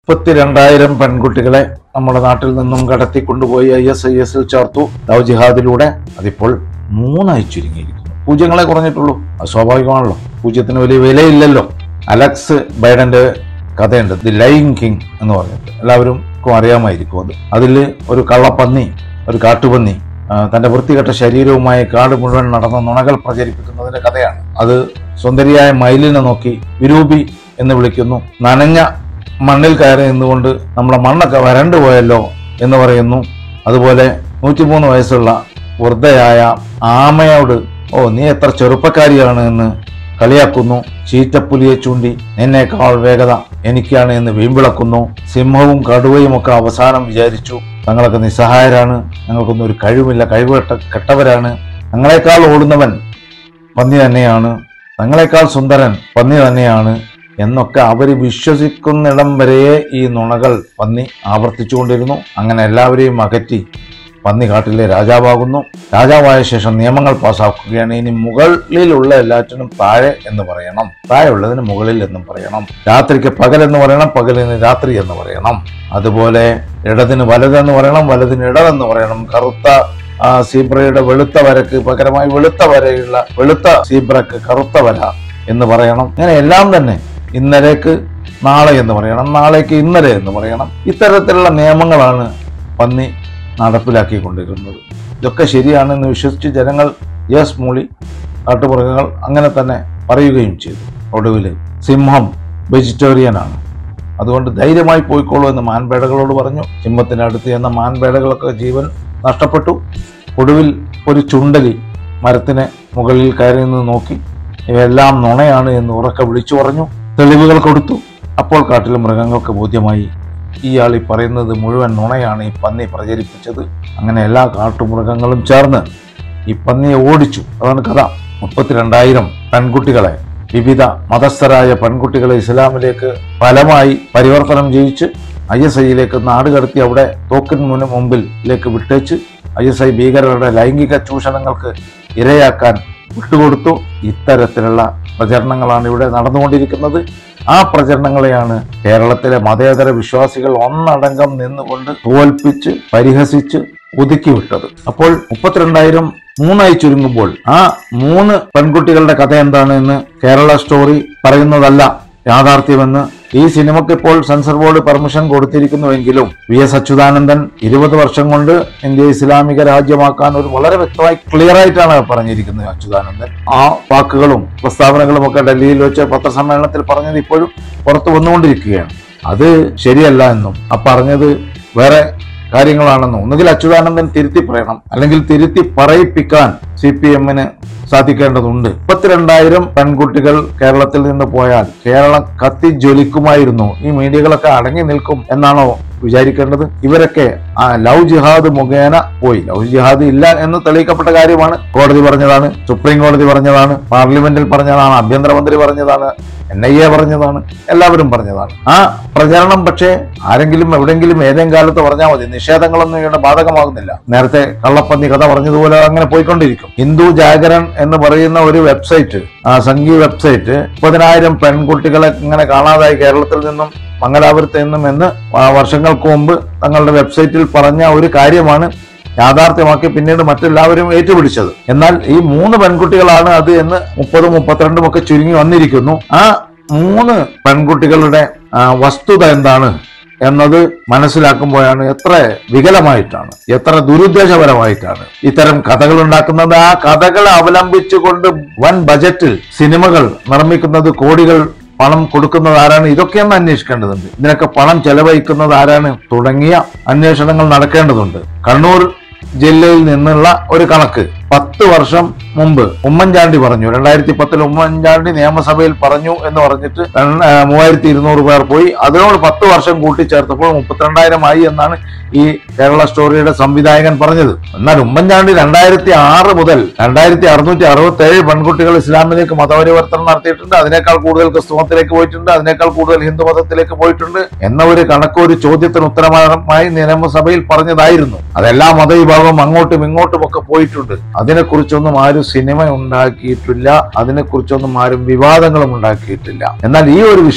മുപ്പത്തിരണ്ടായിരം പെൺകുട്ടികളെ നമ്മുടെ നാട്ടിൽ നിന്നും കടത്തി കൊണ്ടുപോയി ഐ എസ് ഐ എസിൽ ചേർത്തു ലവ് ജിഹാദിലൂടെ അതിപ്പോൾ മൂന്നായി ചുരുങ്ങിയിരിക്കുന്നു പൂജ്യങ്ങളെ കുറഞ്ഞിട്ടുള്ളൂ അത് സ്വാഭാവികമാണല്ലോ പൂജ്യത്തിന് വലിയ വിലയില്ലല്ലോ അലക്സ് ബൈഡന്റെ കഥയുണ്ട് ദി ലൈൻ കിങ് എന്ന് പറഞ്ഞിട്ട് എല്ലാവർക്കും അറിയാമായിരിക്കും അത് അതിൽ ഒരു കള്ളപ്പന്നി ഒരു കാട്ടുപന്നി ആ, തന്റെ വൃത്തികെട്ട ശരീരവുമായി കാട് മുഴുവൻ നടന്ന നുണകൾ പ്രചരിപ്പിക്കുന്നതിന്റെ കഥയാണ് അത് സുന്ദരിയായ മയിലിനെ നോക്കി വിരൂപി എന്ന് വിളിക്കുന്നു നനഞ്ഞ മണ്ണിൽ കയറി നിന്നുകൊണ്ട് നമ്മളെ മണ്ണൊക്കെ വരണ്ടു പോയല്ലോ എന്ന് പറയുന്നു അതുപോലെ നൂറ്റിമൂന്ന് വയസ്സുള്ള വൃദ്ധയായ ആമയോട് ഓ നീ എത്ര ചെറുപ്പക്കാരിയാണ് എന്ന് കളിയാക്കുന്നു ചീറ്റപ്പുലിയെ ചൂണ്ടി നിന്നേക്കാൾ വേഗത എനിക്കാണ് എന്ന് വീമ്പിളക്കുന്നു സിംഹവും കടുവയും ഒക്കെ അവസാനം വിചാരിച്ചു തങ്ങളൊക്കെ നിസ്സഹായരാണ് ഞങ്ങൾക്കൊന്നും ഒരു കഴിവില്ല കഴിവ് കെട്ടവരാണ് ഞങ്ങളെക്കാൾ ഓടുന്നവൻ പന്നി തന്നെയാണ് തങ്ങളെക്കാൾ സുന്ദരൻ പന്നി തന്നെയാണ് എന്നൊക്കെ അവർ വിശ്വസിക്കുന്നിടം വരെ ഈ നുണകൾ പന്നി ആവർത്തിച്ചുകൊണ്ടിരുന്നു അങ്ങനെ എല്ലാവരെയും അകറ്റി പന്നി കാട്ടിലെ രാജാവാകുന്നു രാജാവായ ശേഷം നിയമങ്ങൾ പാസ്സാക്കുകയാണ് ഇനി മുകളിലുള്ള എല്ലാറ്റിനും താഴെ എന്ന് പറയണം താഴെയുള്ളതിന് മുകളിൽ എന്നും പറയണം രാത്രിക്ക് പകൽ എന്ന് പറയണം പകലിന് രാത്രി എന്ന് പറയണം അതുപോലെ ഇടതിന് വലതെന്ന് പറയണം വലതിന് ഇടതെന്ന് പറയണം കറുത്ത ആ സീബ്രയുടെ വെളുത്ത വരക്ക് പകരമായി വെളുത്ത വരയുള്ള വെളുത്ത സീബ്രക്ക് കറുത്ത വര എന്ന് പറയണം ഇങ്ങനെ എല്ലാം തന്നെ ഇന്നലേക്ക് നാളെ എന്ന് പറയണം നാളേക്ക് ഇന്നലെ എന്ന് പറയണം ഇത്തരത്തിലുള്ള നിയമങ്ങളാണ് പന്നി നടപ്പിലാക്കിക്കൊണ്ടിരുന്നത് ഇതൊക്കെ ശരിയാണെന്ന് വിശ്വസിച്ച് ജനങ്ങൾ യെസ് മൂളി കാട്ടുമൃഗങ്ങൾ അങ്ങനെ തന്നെ പറയുകയും ചെയ്തു ഒടുവിൽ സിംഹം വെജിറ്റേറിയനാണ് അതുകൊണ്ട് ധൈര്യമായി പോയിക്കോളൂ എന്ന് മാൻപേടകളോട് പറഞ്ഞു സിംഹത്തിനടുത്ത് ചെന്ന മാൻപേടകളൊക്കെ ജീവൻ നഷ്ടപ്പെട്ടു ഒടുവിൽ ഒരു ചുണ്ടലി മരത്തിന് മുകളിൽ കയറി നിന്ന് നോക്കി ഇവയെല്ലാം നുണയാണ് എന്ന് ഉറക്കെ വിളിച്ചു പറഞ്ഞു തെളിവുകൾ കൊടുത്തു അപ്പോൾ കാട്ടിലെ മൃഗങ്ങൾക്ക് ബോധ്യമായി ഇയാൾ ഈ പറയുന്നത് മുഴുവൻ നുണയാണ് ഈ പന്നി പ്രചരിപ്പിച്ചത് അങ്ങനെ എല്ലാ കാട്ടുമൃഗങ്ങളും ചേർന്ന് ഈ പന്നിയെ ഓടിച്ചു അതാണ് കഥ മുപ്പത്തിരണ്ടായിരം പെൺകുട്ടികളെ വിവിധ മതസ്ഥരായ പെൺകുട്ടികളെ ഇസ്ലാമിലേക്ക് ഫലമായി പരിവർത്തനം ചെയ്യിച്ച് ഐ എസ് ഐയിലേക്ക് നാട് കടത്തി അവിടെ തോക്കിന് മുന് മുമ്പിലേക്ക് വിട്ടേച്ച് ഐ എസ് ഐ ഭീകരരുടെ ലൈംഗിക ചൂഷണങ്ങൾക്ക് ഇരയാക്കാൻ വിട്ടുകൊടുത്തു ഇത്തരത്തിലുള്ള പ്രചരണങ്ങളാണ് ഇവിടെ നടന്നുകൊണ്ടിരിക്കുന്നത് ആ പ്രചരണങ്ങളെയാണ് കേരളത്തിലെ മതേതര വിശ്വാസികൾ ഒന്നടങ്കം നിന്നുകൊണ്ട് തോൽപ്പിച്ച് പരിഹസിച്ച് ഒതുക്കി വിട്ടത് അപ്പോൾ മുപ്പത്തിരണ്ടായിരം മൂന്നായി ചുരുങ്ങുമ്പോൾ ആ മൂന്ന് പെൺകുട്ടികളുടെ കഥ എന്താണ് എന്ന് കേരള സ്റ്റോറി പറയുന്നതല്ല യാഥാർത്ഥ്യമെന്ന് ഈ സിനിമയ്ക്ക് ഇപ്പോൾ സെൻസർ ബോർഡ് പെർമിഷൻ കൊടുത്തിരിക്കുന്നുവെങ്കിലും വി എസ് അച്യുതാനന്ദൻ ഇരുപത് വർഷം കൊണ്ട് ഇന്ത്യ ഇസ്ലാമിക രാജ്യമാക്കാൻ ഒരു വളരെ വ്യക്തമായി ക്ലിയർ ആയിട്ടാണ് പറഞ്ഞിരിക്കുന്നത് അച്യുതാനന്ദൻ ആ വാക്കുകളും പ്രസ്താവനകളും ഒക്കെ ഡൽഹിയിൽ വെച്ച് പത്രസമ്മേളനത്തിൽ പറഞ്ഞത് ഇപ്പോഴും പുറത്തു വന്നുകൊണ്ടിരിക്കുകയാണ് അത് ശരിയല്ല എന്നും ആ പറഞ്ഞത് വേറെ കാര്യങ്ങളാണെന്നും ഒന്നുകിൽ അച്യുതാനന്ദൻ തിരുത്തി പറയണം അല്ലെങ്കിൽ തിരുത്തി പറയിപ്പിക്കാൻ സി പി എമ്മിന് സാധിക്കേണ്ടതുണ്ട് മുപ്പത്തിരണ്ടായിരം പെൺകുട്ടികൾ കേരളത്തിൽ നിന്ന് പോയാൽ കേരളം കത്തി ജ്വലിക്കുമായിരുന്നു ഈ മീഡിയകളൊക്കെ അടങ്ങി നിൽക്കും എന്നാണോ വിചാരിക്കേണ്ടത് ഇവരൊക്കെ ആ ലവ് ജിഹാദ് മുഖേന പോയി ലവ് ജിഹാദ് ഇല്ല എന്ന് തെളിയിക്കപ്പെട്ട കാര്യമാണ് കോടതി പറഞ്ഞതാണ് സുപ്രീം കോടതി പറഞ്ഞതാണ് പാർലമെന്റിൽ പറഞ്ഞതാണ് ആഭ്യന്തരമന്ത്രി പറഞ്ഞതാണ് എൻ ഐ എ പറഞ്ഞതാണ് എല്ലാവരും പറഞ്ഞതാണ് ആ പ്രചരണം പക്ഷേ ആരെങ്കിലും എവിടെങ്കിലും ഏതെങ്കിലും കാലത്ത് പറഞ്ഞാൽ മതി നിഷേധങ്ങളൊന്നും ഇവിടെ ബാധകമാകുന്നില്ല നേരത്തെ കള്ളപ്പന്നി കഥ പറഞ്ഞതുപോലെ അങ്ങനെ പോയിക്കൊണ്ടിരിക്കും ഹിന്ദു ജാഗരൺ എന്ന് പറയുന്ന ഒരു വെബ്സൈറ്റ് ആ സംഘി വെബ്സൈറ്റ് മുപ്പതിനായിരം പെൺകുട്ടികളെ ഇങ്ങനെ കാണാതായി കേരളത്തിൽ നിന്നും മംഗലാപുരത്ത് നിന്നും എന്ന് ആ വർഷങ്ങൾക്ക് മുമ്പ് തങ്ങളുടെ വെബ്സൈറ്റിൽ പറഞ്ഞ ഒരു കാര്യമാണ് യാഥാർത്ഥ്യമാക്കി പിന്നീട് മറ്റെല്ലാവരും ഏറ്റുപിടിച്ചത് എന്നാൽ ഈ മൂന്ന് പെൺകുട്ടികളാണ് അത് എന്ന് മുപ്പതും മുപ്പത്തിരണ്ടും ഒക്കെ ചുരുങ്ങി വന്നിരിക്കുന്നു ആ മൂന്ന് പെൺകുട്ടികളുടെ ആ, വസ്തുത എന്താണ് എന്നത് മനസ്സിലാക്കുമ്പോഴാണ് എത്ര വികലമായിട്ടാണ് എത്ര ദുരുദ്ദേശപരമായിട്ടാണ് ഇത്തരം കഥകൾ ഉണ്ടാക്കുന്നത് ആ കഥകളെ അവലംബിച്ചുകൊണ്ട് വൻ ബജറ്റിൽ സിനിമകൾ നിർമ്മിക്കുന്നത് കോടികൾ പണം കൊടുക്കുന്നത് ആരാണ് ഇതൊക്കെയൊന്ന് അന്വേഷിക്കേണ്ടതുണ്ട് ഇതിനൊക്കെ പണം ചെലവഴിക്കുന്നത് ആരാണ് തുടങ്ങിയ അന്വേഷണങ്ങൾ നടക്കേണ്ടതുണ്ട് കണ്ണൂർ ജില്ലയിൽ നിന്നുള്ള ഒരു കണക്ക് പത്ത് വർഷം മുമ്പ് ഉമ്മൻചാണ്ടി പറഞ്ഞു രണ്ടായിരത്തി പത്തിൽ ഉമ്മൻചാണ്ടി നിയമസഭയിൽ പറഞ്ഞു എന്ന് പറഞ്ഞിട്ട് രണ്ട്- ആ, മൂവായിരത്തി ഇരുന്നൂറ് പേർ പോയി അതിനോട് പത്ത് വർഷം കൂട്ടിച്ചേർത്തപ്പോൾ മുപ്പത്തിരണ്ടായിരം ആയി എന്നാണ് ഈ കേരള സ്റ്റോറിയുടെ സംവിധായകൻ പറഞ്ഞത് എന്നാൽ ഉമ്മൻചാണ്ടി രണ്ടായിരത്തി ആറ് മുതൽ രണ്ടായിരത്തി അറുന്നൂറ്റി അറുപത്തി ഏഴ് പെൺകുട്ടികൾ ഇസ്ലാമിലേക്ക് മതപരിവർത്തനം നടത്തിയിട്ടുണ്ട് അതിനേക്കാൾ കൂടുതൽ ക്രിസ്തുമതത്തിലേക്ക് പോയിട്ടുണ്ട് അതിനേക്കാൾ കൂടുതൽ ഹിന്ദു മതത്തിലേക്ക് പോയിട്ടുണ്ട് എന്ന ഒരു കണക്ക് ഒരു ചോദ്യത്തിന് ഉത്തരമായി നിയമസഭയിൽ പറഞ്ഞതായിരുന്നു അതെല്ലാ മതവിഭാഗവും അങ്ങോട്ടും ഇങ്ങോട്ടും ഒക്കെ പോയിട്ടുണ്ട് അതിനെക്കുറിച്ചൊന്നും ആരും സിനിമ ഉണ്ടാക്കിയിട്ടില്ല അതിനെക്കുറിച്ചൊന്നും ആരും വിവാദങ്ങളും ഉണ്ടാക്കിയിട്ടില്ല എന്നാൽ ഈ ഒരു വിഷയം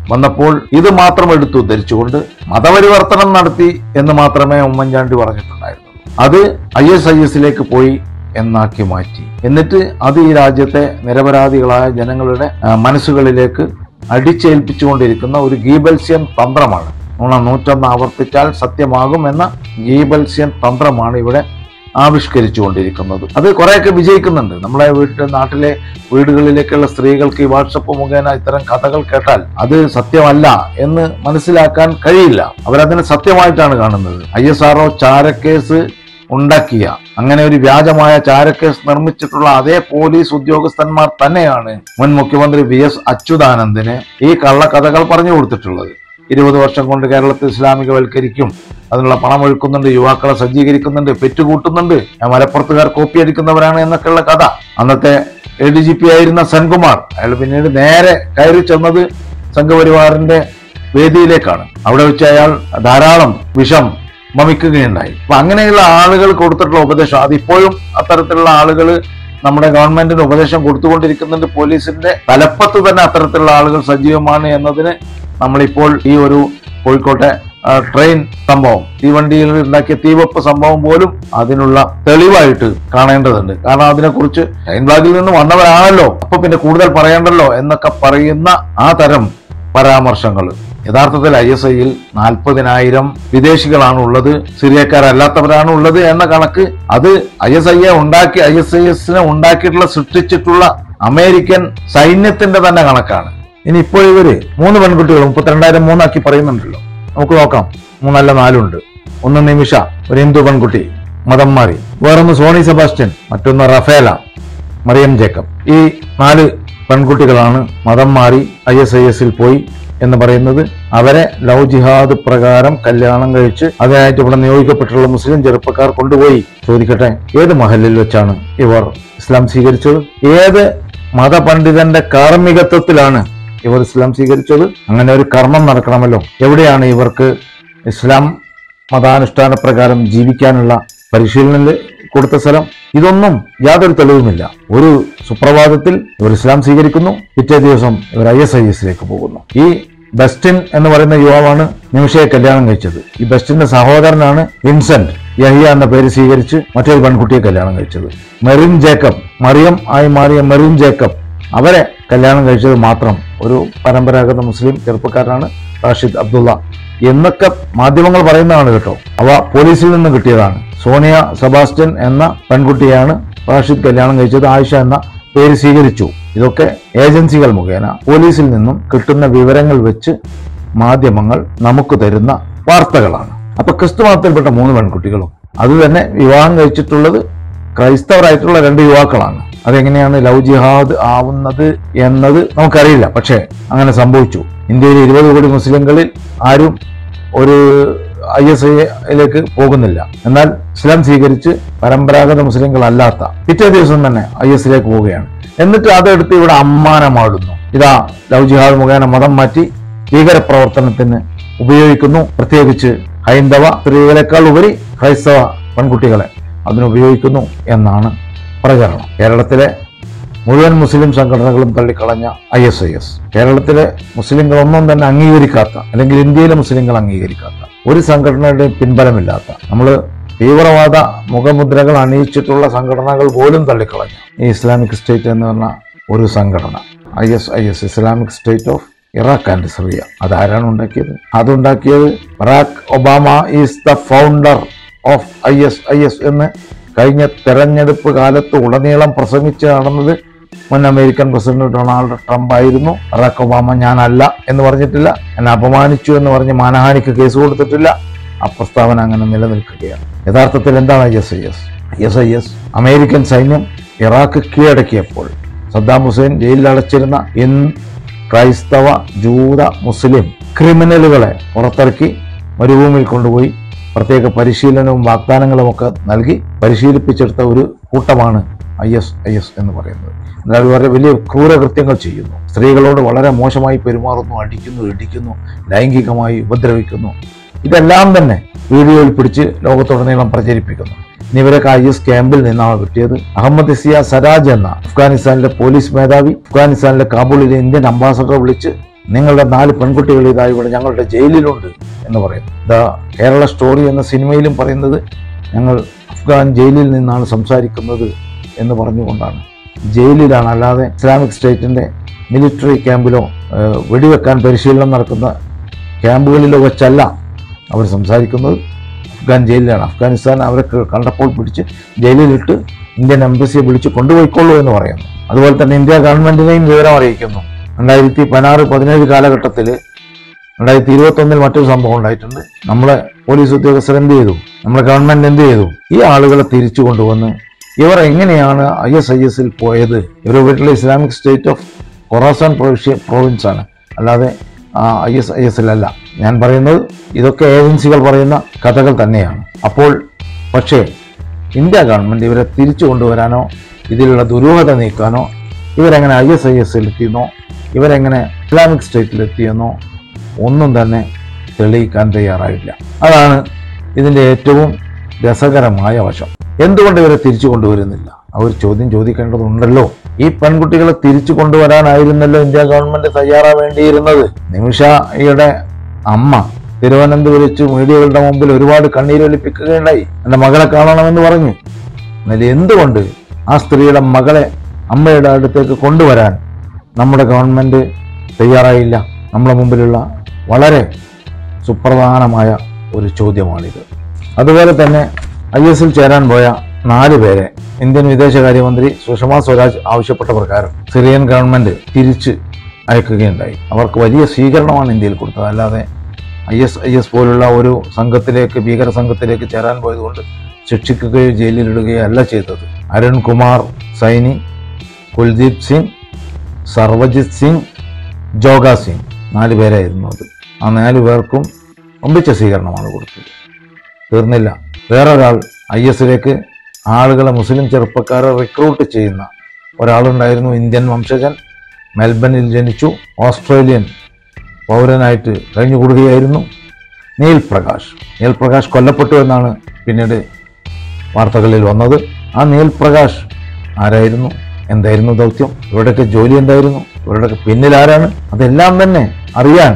വന്നപ്പോൾ ഇത് മാത്രം എടുത്തു ധരിച്ചുകൊണ്ട് മതപരിവർത്തനം നടത്തി എന്ന് മാത്രമേ ഉമ്മൻചാണ്ടി പറഞ്ഞിട്ടുണ്ടായിരുന്നുള്ളൂ അത് ഐ എസ് ഐ എസിലേക്ക് പോയി എന്നാക്കി മാറ്റി എന്നിട്ട് അത് ഈ രാജ്യത്തെ നിരപരാധികളായ ജനങ്ങളുടെ ആ, മനസ്സുകളിലേക്ക് അടിച്ചേൽപ്പിച്ചുകൊണ്ടിരിക്കുന്ന ഒരു ഗീബൽസ്യൻ തന്ത്രമാണ് നുണ നൂറ്റൊന്ന് ആവർത്തിച്ചാൽ സത്യമാകും എന്ന ഗീബൽസ്യൻ തന്ത്രമാണ് ഇവിടെ ആവിഷ്കരിച്ചുകൊണ്ടിരിക്കുന്നത് അത് കുറെയൊക്കെ വിജയിക്കുന്നുണ്ട് നമ്മളെ വീട്ടിലെ നാട്ടിലെ വീടുകളിലേക്കുള്ള സ്ത്രീകൾക്ക് ഈ വാട്സപ്പ് മുഖേന ഇത്തരം കഥകൾ കേട്ടാൽ അത് സത്യമല്ല എന്ന് മനസ്സിലാക്കാൻ കഴിയില്ല അവരതിനെ സത്യമായിട്ടാണ് കാണുന്നത് ഐ എസ് ആർ ചാരക്കേസ് ഉണ്ടാക്കിയ അങ്ങനെ ഒരു വ്യാജമായ ചാരക്കേസ് നിർമ്മിച്ചിട്ടുള്ള അതേ പോലീസ് ഉദ്യോഗസ്ഥന്മാർ തന്നെയാണ് മുൻ മുഖ്യമന്ത്രി വി എസ് അച്യുതാനന്ദന് ഈ കള്ളക്കഥകൾ പറഞ്ഞു കൊടുത്തിട്ടുള്ളത് ഇരുപത് വർഷം കൊണ്ട് കേരളത്തിൽ ഇസ്ലാമികവൽക്കരിക്കും അതിനുള്ള പണം ഒഴുക്കുന്നുണ്ട് യുവാക്കളെ സജ്ജീകരിക്കുന്നുണ്ട് പെറ്റുകൂട്ടുന്നുണ്ട് ഞാൻ മലപ്പുറത്തുകാർ കോപ്പി അടിക്കുന്നവരാണ് എന്നൊക്കെയുള്ള കഥ അന്നത്തെ എ ഡി ജി പി ആയിരുന്ന സെൻകുമാർ അയാൾ പിന്നീട് നേരെ കയറി ചെന്നത് സംഘപരിവാറിന്റെ വേദിയിലേക്കാണ് അവിടെ വെച്ച് അയാൾ ധാരാളം വിഷം വമിക്കുകയുണ്ടായി അപ്പൊ അങ്ങനെയുള്ള ആളുകൾ കൊടുത്തിട്ടുള്ള ഉപദേശം അതിപ്പോഴും അത്തരത്തിലുള്ള ആളുകൾ നമ്മുടെ ഗവൺമെന്റിന് ഉപദേശം കൊടുത്തുകൊണ്ടിരിക്കുന്നുണ്ട് പോലീസിന്റെ തലപ്പത്ത് തന്നെ അത്തരത്തിലുള്ള ആളുകൾ സജീവമാണ് എന്നതിന് നമ്മളിപ്പോൾ ഈ ഒരു കോഴിക്കോട്ടെ ആ, ട്രെയിൻ സംഭവം തീവണ്ടിയിൽ ഉണ്ടാക്കിയ തീവപ്പ് സംഭവം പോലും അതിനുള്ള തെളിവായിട്ട് കാണേണ്ടതുണ്ട് കാരണം അതിനെക്കുറിച്ച് ട്രെയിൻ ബാഗിൽ നിന്ന് വന്നവരാണല്ലോ അപ്പൊ പിന്നെ കൂടുതൽ പറയണ്ടല്ലോ എന്നൊക്കെ പറയുന്ന ആ തരം പരാമർശങ്ങൾ യഥാർത്ഥത്തിൽ ഐ എസ് ഐയിൽ നാൽപ്പതിനായിരം വിദേശികളാണ് ഉള്ളത് സിറിയക്കാരല്ലാത്തവരാണ് ഉള്ളത് എന്ന കണക്ക് അത് ഐ എസ് ഐയെ ഉണ്ടാക്കി ഐ എസ് ഐ എസിനെ ഉണ്ടാക്കിയിട്ടുള്ള സൃഷ്ടിച്ചിട്ടുള്ള അമേരിക്കൻ സൈന്യത്തിന്റെ തന്നെ കണക്കാണ് ഇനി ഇപ്പോൾ ഇവര് മൂന്ന് പെൺകുട്ടികൾ മുപ്പത്തിരണ്ടായിരം മൂന്നാക്കി പറയുന്നുണ്ടല്ലോ നമുക്ക് നോക്കാം മൂന്നല്ല നാലുണ്ട് ഒന്ന് നിമിഷ ഒരു ഹിന്ദു പെൺകുട്ടി മതം മാറി വേറൊന്ന് സോണി സെബാസ്റ്റ്യൻ മറ്റൊന്ന് റഫേല മറിയം ജേക്കബ് ഈ നാല് പെൺകുട്ടികളാണ് മതം മാറി ഐ എസ് ഐ എസിൽ പോയി എന്ന് പറയുന്നത് അവരെ ലവ് ജിഹാദ് പ്രകാരം കല്യാണം കഴിച്ച് അതിനായിട്ട് ഇവിടെ നിയോഗിക്കപ്പെട്ടുള്ള മുസ്ലിം ചെറുപ്പക്കാർ കൊണ്ടുപോയി ചോദിക്കട്ടെ ഏത് മഹലിൽ വെച്ചാണ് ഇവർ ഇസ്ലാം സ്വീകരിച്ചത് ഏത് മതപണ്ഡിതന്റെ കാർമ്മികത്വത്തിലാണ് ഇവർ ഇസ്ലാം സ്വീകരിച്ചത് അങ്ങനെ ഒരു കർമ്മം നടക്കണമല്ലോ എവിടെയാണ് ഇവർക്ക് ഇസ്ലാം മതാനുഷ്ഠാന പ്രകാരം ജീവിക്കാനുള്ള പരിശീലനം ല- കൊടുത്ത സ്ഥലം ഇതൊന്നും യാതൊരു തെളിവുമില്ല ഒരു സുപ്രഭാതത്തിൽ ഇവർ ഇസ്ലാം സ്വീകരിക്കുന്നു പിറ്റേ ദിവസം ഇവർ ഐ എസ് ഐ എസിലേക്ക് പോകുന്നു ഈ ബെസ്റ്റിൻ എന്ന് പറയുന്ന യുവാവാണ് നിമിഷയെ കല്യാണം കഴിച്ചത് ഈ ബെസ്റ്റിന്റെ സഹോദരനാണ് വിൻസെന്റ് യഹിയ എന്ന പേര് സ്വീകരിച്ച് മറ്റൊരു പെൺകുട്ടിയെ കല്യാണം കഴിച്ചത് മെറിൻ ജേക്കബ് മറിയം ആയി മാറിയ മെറിൻ ജേക്കബ് അവരെ കല്യാണം കഴിച്ചത് മാത്രം ഒരു പരമ്പരാഗത മുസ്ലിം ചെറുപ്പക്കാരനാണ് റാഷിദ് അബ്ദുള്ള എന്നൊക്കെ മാധ്യമങ്ങൾ പറയുന്നതാണ് കേട്ടോ അവ പോലീസിൽ നിന്ന് കിട്ടിയതാണ് സോണിയ സെബാസ്റ്റ്യൻ എന്ന പെൺകുട്ടിയാണ് റാഷിദ് കല്യാണം കഴിച്ചത് ആയിഷ എന്ന പേര് സ്വീകരിച്ചു ഇതൊക്കെ ഏജൻസികൾ മുഖേന പോലീസിൽ നിന്നും കിട്ടുന്ന വിവരങ്ങൾ വെച്ച് മാധ്യമങ്ങൾ നമുക്ക് തരുന്ന വാർത്തകളാണ് അപ്പൊ ക്രിസ്തു മതത്തിൽപ്പെട്ട മൂന്ന് പെൺകുട്ടികളും അത് തന്നെ വിവാഹം കഴിച്ചിട്ടുള്ളത് ക്രൈസ്തവരായിട്ടുള്ള രണ്ട് യുവാക്കളാണ് അതെങ്ങനെയാണ് ലവ് ജിഹാദ് ആവുന്നത് എന്നത് നമുക്കറിയില്ല പക്ഷേ അങ്ങനെ സംഭവിച്ചു ഇന്ത്യയിലെ ഇരുപത് കോടി മുസ്ലിങ്ങളിൽ ആരും ഒരു ഐ എസ് ഐയിലേക്ക് പോകുന്നില്ല എന്നാൽ ഇസ്ലാം സ്വീകരിച്ച് പരമ്പരാഗത മുസ്ലിങ്ങളല്ലാത്ത പിറ്റേ ദിവസം തന്നെ ഐ എസിലേക്ക് പോവുകയാണ് എന്നിട്ട് അതെടുത്ത് ഇവിടെ അമ്മാനമാടുന്നു ഇതാ ലവ് ജിഹാദ് മുഖേന മതം മാറ്റി ഭീകരപ്രവർത്തനത്തിന് ഉപയോഗിക്കുന്നു പ്രത്യേകിച്ച് ഹൈന്ദവ സ്ത്രീകളെക്കാൾ ഉപരി ക്രൈസ്തവ പെൺകുട്ടികളെ അതിനുപയോഗിക്കുന്നു എന്നാണ് പ്രചരണം കേരളത്തിലെ മുഴുവൻ മുസ്ലിം സംഘടനകളും തള്ളിക്കളഞ്ഞ ഐ എസ് ഐ എസ് കേരളത്തിലെ മുസ്ലിങ്ങളൊന്നും തന്നെ അംഗീകരിക്കാത്ത അല്ലെങ്കിൽ ഇന്ത്യയിലെ മുസ്ലിങ്ങൾ അംഗീകരിക്കാത്ത ഒരു സംഘടനയുടെയും പിൻബലമില്ലാത്ത നമ്മൾ തീവ്രവാദ മുഖമുദ്രകൾ അണിയിച്ചിട്ടുള്ള സംഘടനകൾ പോലും തള്ളിക്കളഞ്ഞു ഈ ഇസ്ലാമിക് സ്റ്റേറ്റ് എന്ന് പറഞ്ഞ ഒരു സംഘടന I S I S Islamic State of Iraq and Syria അതാരാണ് ഉണ്ടാക്കിയത് അതുണ്ടാക്കിയത് Barack Obama is the founder of I S I S എന്ന് കഴിഞ്ഞ തെരഞ്ഞെടുപ്പ് കാലത്ത് ഉടനീളം പ്രസംഗിച്ച് നടന്നത് മുൻ അമേരിക്കൻ പ്രസിഡന്റ് ഡൊണാൾഡ് ട്രംപ് ആയിരുന്നു ബറാക്ക് ഒബാമ ഞാനല്ല എന്ന് പറഞ്ഞിട്ടില്ല എന്നെ അപമാനിച്ചു എന്ന് പറഞ്ഞ് മാനഹാനിക്ക് കേസ് കൊടുത്തിട്ടില്ല ആ പ്രസ്താവന അങ്ങനെ നിലനിൽക്കുകയാണ് യഥാർത്ഥത്തിൽ എന്താണ് I S I S I S I S American സൈന്യം ഇറാഖ് കീഴടക്കിയപ്പോൾ സദ്ദാം ഹുസൈൻ ജയിലിൽ അടച്ചിരുന്ന ഇൻ ക്രൈസ്തവ ജൂത മുസ്ലിം ക്രിമിനലുകളെ പുറത്തിറക്കി മരുഭൂമിയിൽ കൊണ്ടുപോയി പ്രത്യേക പരിശീലനവും വാഗ്ദാനങ്ങളും ഒക്കെ നൽകി പരിശീലിപ്പിച്ചെടുത്ത ഒരു കൂട്ടമാണ് ഐ എസ് ഐ എസ് എന്ന് പറയുന്നത് എന്നാൽ വളരെ വലിയ ക്രൂരകൃത്യങ്ങൾ ചെയ്യുന്നു സ്ത്രീകളോട് വളരെ മോശമായി പെരുമാറുന്നു അടിക്കുന്നു ഇടിക്കുന്നു ലൈംഗികമായി ഉപദ്രവിക്കുന്നു ഇതെല്ലാം തന്നെ വീഡിയോയിൽ പിടിച്ച് ലോകത്തുടനീളം പ്രചരിപ്പിക്കുന്നു ഇനി ഇവരൊക്കെ ഐ എസ് ക്യാമ്പിൽ നിന്നാണ് കിട്ടിയത് അഹമ്മദ് സിയ സരാജ് എന്ന അഫ്ഗാനിസ്ഥാനിലെ പോലീസ് മേധാവി അഫ്ഗാനിസ്ഥാനിലെ കാബൂളിലെ ഇന്ത്യൻ അംബാസഡർ വിളിച്ച് നിങ്ങളുടെ നാല് പെൺകുട്ടികൾ ഇതാ ഇവിടെ ഞങ്ങളുടെ ജയിലിലുണ്ട് എന്ന് പറയുന്നു ദ കേരള സ്റ്റോറി എന്ന സിനിമയിലും പറയുന്നത് ഞങ്ങൾ അഫ്ഗാൻ ജയിലിൽ നിന്നാണ് സംസാരിക്കുന്നത് എന്ന് പറഞ്ഞുകൊണ്ടാണ് ജയിലിലാണ് അല്ലാതെ ഇസ്ലാമിക് സ്റ്റേറ്റിൻ്റെ മിലിറ്ററി ക്യാമ്പിലോ ഏഹ്, വെടിവെക്കാൻ പരിശീലനം നടക്കുന്ന ക്യാമ്പുകളിലോ വെച്ചല്ല അവർ സംസാരിക്കുന്നത് അഫ്ഗാൻ ജയിലിലാണ് അഫ്ഗാനിസ്ഥാൻ അവരെ ക- കണ്ടപ്പോൾ പിടിച്ച് ജയിലിലിട്ട് ഇന്ത്യൻ എംബസിയെ വിളിച്ച് കൊണ്ടുപോയിക്കൊള്ളൂ എന്ന് പറയുന്നു അതുപോലെ തന്നെ ഇന്ത്യ ഗവൺമെന്റിനെയും വിവരം അറിയിക്കുന്നു രണ്ടായിരത്തി പതിനാറ് പതിനേഴ് കാലഘട്ടത്തിൽ രണ്ടായിരത്തി ഇരുപത്തി ഒന്നിൽ മറ്റൊരു സംഭവം ഉണ്ടായിട്ടുണ്ട് നമ്മളെ പോലീസ് ഉദ്യോഗസ്ഥർ എന്ത് ചെയ്തു നമ്മുടെ ഗവൺമെന്റ് എന്ത് ചെയ്തു ഈ ആളുകളെ തിരിച്ചു കൊണ്ടുവന്ന് ഇവർ എങ്ങനെയാണ് ഐ എസ് ഐ എസിൽ പോയത് ഇവർ വീട്ടിലെ ഇസ്ലാമിക് സ്റ്റേറ്റ് ഓഫ് കൊറാസാൻ പ്രൊവിഷ്യ പ്രോവിൻസ് ആണ് അല്ലാതെ ഐ എസ് ഐ എസിലല്ല ഞാൻ പറയുന്നത് ഇതൊക്കെ ഏജൻസികൾ പറയുന്ന കഥകൾ തന്നെയാണ് അപ്പോൾ പക്ഷേ ഇന്ത്യ ഗവൺമെന്റ് ഇവരെ തിരിച്ചു കൊണ്ടുവരാനോ ഇതിലുള്ള ദുരൂഹത നീക്കാനോ ഇവരെങ്ങനെ ഐ എസ് ഐ എസിൽ എത്തിയെന്നോ ഇവരെങ്ങനെ ഇസ്ലാമിക് സ്റ്റേറ്റിൽ എത്തിയെന്നോ ഒന്നും തന്നെ തെളിയിക്കാൻ തയ്യാറായില്ല അതാണ് ഇതിൻ്റെ ഏറ്റവും രസകരമായ വശം എന്തുകൊണ്ട് ഇവരെ തിരിച്ചു കൊണ്ടുവരുന്നില്ല അവർ ചോദ്യം ചോദിക്കേണ്ടതുണ്ടല്ലോ ഈ പെൺകുട്ടികളെ തിരിച്ചു കൊണ്ടുവരാനായിരുന്നല്ലോ ഇന്ത്യ ഗവൺമെന്റ് തയ്യാറാവേണ്ടിയിരുന്നത് നിമിഷയുടെ അമ്മ തിരുവനന്തപുരത്ത് മീഡിയകളുടെ മുമ്പിൽ ഒരുപാട് കണ്ണീരൊലിപ്പിക്കുകയുണ്ടായി എൻ്റെ മകളെ കാണണമെന്ന് പറഞ്ഞു എന്നാൽ എന്തുകൊണ്ട് ആ സ്ത്രീയുടെ മകളെ അമ്മയുടെ അടുത്തേക്ക് കൊണ്ടുവരാൻ നമ്മുടെ ഗവൺമെന്റ് തയ്യാറായില്ല നമ്മുടെ മുമ്പിലുള്ള വളരെ സുപ്രധാനമായ ഒരു ചോദ്യമാണിത് അതുപോലെ തന്നെ ഐ എസിൽ ചേരാൻ പോയ നാല് പേരെ ഇന്ത്യൻ വിദേശകാര്യമന്ത്രി സുഷമ സ്വരാജ് ആവശ്യപ്പെട്ട പ്രകാരം സിറിയൻ ഗവൺമെന്റ് തിരിച്ച് അയക്കുകയുണ്ടായി അവർക്ക് വലിയ സ്വീകരണമാണ് ഇന്ത്യയിൽ കൊടുത്തത് അല്ലാതെ ഐ എസ് ഐ എസ് പോലുള്ള ഒരു സംഘത്തിലേക്ക് ഭീകര സംഘത്തിലേക്ക് ചേരാൻ പോയതുകൊണ്ട് ശിക്ഷിക്കുകയോ ജയിലിലിടുകയോ അല്ല ചെയ്തത് അരുൺ കുമാർ സൈനി കുൽദീപ് സിംഗ് സർവജിത് സിംഗ് ജോഗ സിംഗ് നാല് പേരായിരുന്നു അത് ആ നാല് പേർക്കും ഒമ്പിച്ച സ്വീകരണമാണ് കൊടുത്തത് തീർന്നില്ല വേറൊരാൾ ഐ എസിലേക്ക് ആളുകളെ മുസ്ലിം ചെറുപ്പക്കാരെ റിക്രൂട്ട് ചെയ്യുന്ന ഒരാളുണ്ടായിരുന്നു ഇന്ത്യൻ വംശജൻ മെൽബണിൽ ജനിച്ചു ഓസ്ട്രേലിയൻ പൗരനായിട്ട് കഴിഞ്ഞുകൂടുകയായിരുന്നു നീൽ പ്രകാശ് നീൽ പ്രകാശ് കൊല്ലപ്പെട്ടു എന്നാണ് പിന്നീട് വാർത്തകളിൽ വന്നത് ആ നീൽ പ്രകാശ് ആരായിരുന്നു എന്തായിരുന്നു ദൗത്യം ഇവരുടെയൊക്കെ ജോലി എന്തായിരുന്നു ഇവരുടെയൊക്കെ പിന്നിൽ ആരാണ് അതെല്ലാം തന്നെ അറിയാൻ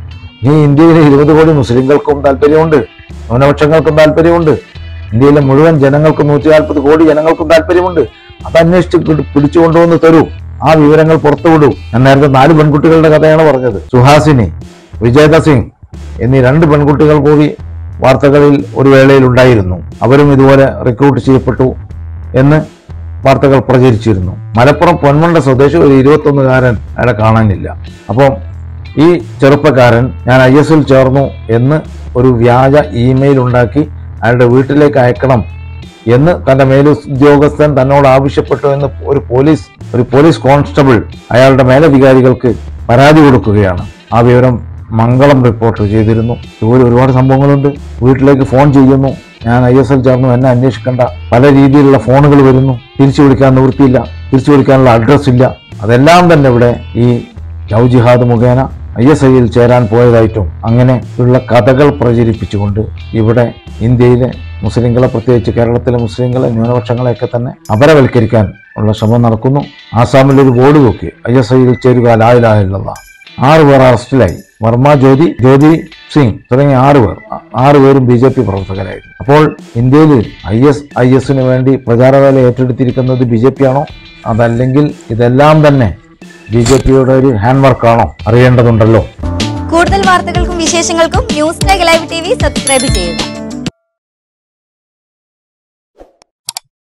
ഈ ഇന്ത്യയിലെ ഇരുപത് കോടി മുസ്ലിങ്ങൾക്കും താല്പര്യമുണ്ട് ന്യൂനപക്ഷങ്ങൾക്കും താല്പര്യമുണ്ട് ഇന്ത്യയിലെ മുഴുവൻ ജനങ്ങൾക്കും നൂറ്റി നാൽപ്പത് കോടി ജനങ്ങൾക്കും താല്പര്യമുണ്ട് അത് അന്വേഷിച്ച് പിടി- പിടിച്ചു കൊണ്ടുവന്ന് തരൂ ആ വിവരങ്ങൾ പുറത്തുവിടൂ ഞാൻ നേരത്തെ നാല് പെൺകുട്ടികളുടെ കഥയാണ് പറഞ്ഞത് സുഹാസിനി വിജേത സിംഗ് എന്നീ രണ്ട് പെൺകുട്ടികൾ കൂടി വാർത്തകളിൽ ഒരു വേളയിൽ ഉണ്ടായിരുന്നു അവരും ഇതുപോലെ റിക്രൂട്ട് ചെയ്യപ്പെട്ടു എന്ന് വാർത്തകൾ പ്രചരിച്ചിരുന്നു മലപ്പുറം പൊന്മണ്ട സ്വദേശി ഒരു ഇരുപത്തൊന്നുകാരൻ അയാളെ കാണാനില്ല അപ്പം ഈ ചെറുപ്പക്കാരൻ ഞാൻ ഐ എസ് എൽ ചേർന്നു എന്ന് ഒരു വ്യാജ ഇമെയിൽ ഉണ്ടാക്കി അയാളുടെ വീട്ടിലേക്ക് അയക്കണം എന്ന് തന്റെ മേലുദ്യോഗസ്ഥൻ തന്നോട് ആവശ്യപ്പെട്ടു എന്ന് ഒരു പോലീസ് ഒരു പോലീസ് കോൺസ്റ്റബിൾ അയാളുടെ മേലധികാരികൾക്ക് പരാതി കൊടുക്കുകയാണ് ആ വിവരം മംഗളം റിപ്പോർട്ട് ചെയ്തിരുന്നു ഇതുപോലെ ഒരുപാട് സംഭവങ്ങളുണ്ട് വീട്ടിലേക്ക് ഫോൺ ചെയ്യുന്നു ഞാൻ ഐ എസ് എൽ ചേർന്നു എന്നെ അന്വേഷിക്കേണ്ട പല രീതിയിലുള്ള ഫോണുകൾ വരുന്നു തിരിച്ചു വിളിക്കാൻ നിവൃത്തിയില്ല തിരിച്ചു വിളിക്കാനുള്ള അഡ്രസ് ഇല്ല അതെല്ലാം തന്നെ ഇവിടെ ഈ ലവ് ജിഹാദ് മുഖേന ഐ എസ് ഐയിൽ ചേരാൻ പോയതായിട്ടും അങ്ങനെ ഉള്ള കഥകൾ പ്രചരിപ്പിച്ചുകൊണ്ട് ഇവിടെ ഇന്ത്യയിലെ മുസ്ലിങ്ങളെ പ്രത്യേകിച്ച് കേരളത്തിലെ മുസ്ലിങ്ങളെ ന്യൂനപക്ഷങ്ങളെയൊക്കെ തന്നെ അപരവൽക്കരിക്കാൻ ഉള്ള ശ്രമം നടക്കുന്നു ആസാമിൽ ഒരു ബോർഡ് നോക്കി ഐ എസ് ഐയിൽ ചേരുക ലായിലാഹില്ല ആറ് പേർ അറസ്റ്റിലായി വർമ്മ ജ്യോതി ജ്യോതി സിംഗ് തുടങ്ങിയ ആറ് പേർ ആ- ആറ് പേരും ബി ജെ പി പ്രവർത്തകരായിരുന്നു അപ്പോൾ ഇന്ത്യയിൽ ഐ എസ് ഐ എസിന് വേണ്ടി പ്രചാരവേല ഏറ്റെടുത്തിരിക്കുന്നത് ബി ജെ പി ആണോ അതല്ലെങ്കിൽ ഇതെല്ലാം തന്നെ ബി ജെ പിയുടെ ഒരു ഹാൻഡ് വർക്കാണോ അറിയേണ്ടതുണ്ടല്ലോ കൂടുതൽ വാർത്തകൾക്കും വിശേഷങ്ങൾക്കും ന്യൂസ് ടൈഗ് ലൈവ് ടി വി സബ്സ്ക്രൈബ് ചെയ്യുക